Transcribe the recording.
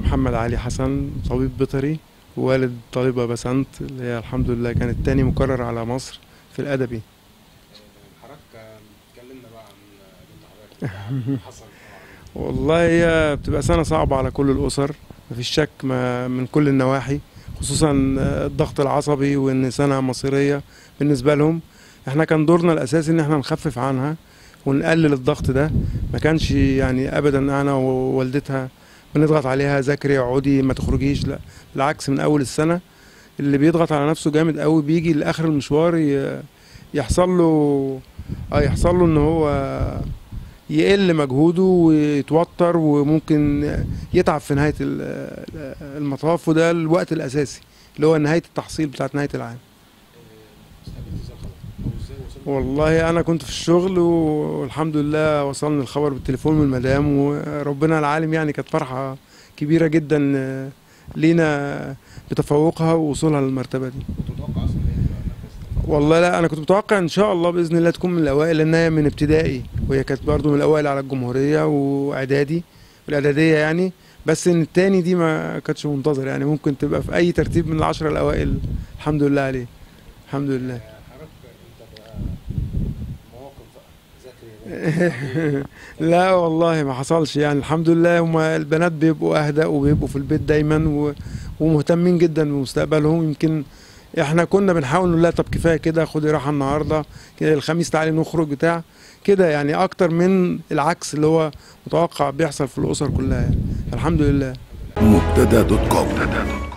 محمد علي حسن طبيب بيطري ووالد طالبة بسنت اللي هي الحمد لله كانت تاني مقرر على مصر في الأدبي حضرتك اتكلمنا بقى عن بنت حضرتك حصل والله هي بتبقى سنة صعبة على كل الأسر مفيش شك ما من كل النواحي خصوصا الضغط العصبي وإن سنة مصيرية بالنسبة لهم احنا كان دورنا الأساسي إن احنا نخفف عنها ونقلل الضغط ده ما كانش يعني أبدا أنا ووالدتها بنضغط عليها ذاكري اقعدي ما تخرجيش لا بالعكس من أول السنة اللي بيضغط على نفسه جامد قوي بيجي لآخر المشوار ي- يحصل له اه يحصل له ان هو يقل مجهوده ويتوتر وممكن يتعب في نهاية ال- المطاف وده الوقت الأساسي اللي هو نهاية التحصيل بتاعت نهاية العام استقبلت ازاي الخبر او ازاي وصلت والله أنا كنت في الشغل والحمد لله وصلني الخبر بالتليفون من المدام وربنا العالم يعني كانت فرحة كبيرة جدا لينا بتفوقها ووصولها للمرتبة دي كنت متوقع اصلا ان هي تبقى مركز والله لا انا كنت متوقع ان شاء الله باذن الله تكون من الاوائل لان هي من ابتدائي وهي كانت برضو من الاوائل على الجمهوريه واعدادي والاعداديه يعني بس ان التاني دي ما كانتش منتظر يعني ممكن تبقى في اي ترتيب من العشره الاوائل الحمد لله عليه الحمد لله حضرتك انت بقى مواقف بقى ذاكري لا والله ما حصلش يعني الحمد لله هما البنات بيبقوا اهدى وبيبقوا في البيت دايما و... ومهتمين جدا بمستقبلهم يمكن احنا كنا بنحاول نقول لها طب كفايه كده خدي راحه النهارده كده الخميس تعالي نخرج بتاع كده يعني اكتر من العكس اللي هو متوقع بيحصل في الاسر كلها يعني الحمد لله مبتدا دوت كوم